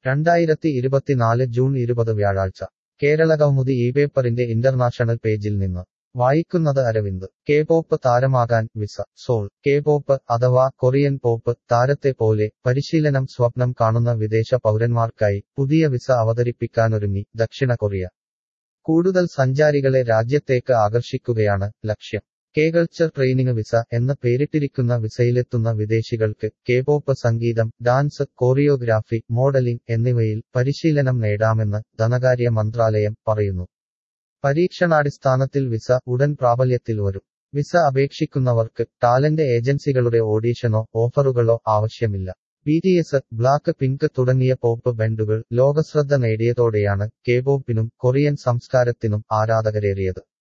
രണ്ടായിരത്തി ഇരുപത്തിനാല് ജൂൺ ഇരുപത് വ്യാഴാഴ്ച കേരളകൗമുദി ഈ പേപ്പറിന്റെ ഇന്റർനാഷണൽ പേജിൽ നിന്ന് വായിക്കുന്നത് അരവിന്ദ് കെ പോപ്പ് താരമാകാൻ വിസ സോൾ കെ പോപ്പ് അഥവാ കൊറിയൻ പോപ്പ് താരത്തെ പോലെ പരിശീലനം സ്വപ്നം കാണുന്ന വിദേശ പൗരന്മാർക്കായി പുതിയ വിസ അവതരിപ്പിക്കാനൊരുങ്ങി ദക്ഷിണ കൊറിയ കൂടുതൽ സഞ്ചാരികളെ രാജ്യത്തേക്ക് ആകർഷിക്കുകയാണ് ലക്ഷ്യം കെ കൾച്ചർ ട്രെയിനിങ് വിസ എന്ന് പേരിട്ടിരിക്കുന്ന വിസയിലെത്തുന്ന വിദേശികൾക്ക് കേപോപ്പ് സംഗീതം ഡാൻസ് കോറിയോഗ്രാഫി മോഡലിംഗ് എന്നിവയിൽ പരിശീലനം നേടാമെന്ന് ധനകാര്യ മന്ത്രാലയം പറയുന്നു പരീക്ഷണാടിസ്ഥാനത്തിൽ വിസ ഉടൻ പ്രാബല്യത്തിൽ വരും വിസ അപേക്ഷിക്കുന്നവർക്ക് ടാലന്റ് ഏജൻസികളുടെ ഓഡീഷനോ ഓഫറുകളോ ആവശ്യമില്ല B T S Blackpink തുടങ്ങിയ പോപ്പ് ബാൻഡുകൾ ലോകശ്രദ്ധ നേടിയതോടെയാണ് കേപോപ്പിനും കൊറിയൻ സംസ്കാരത്തിനും ആരാധകരേറിയത്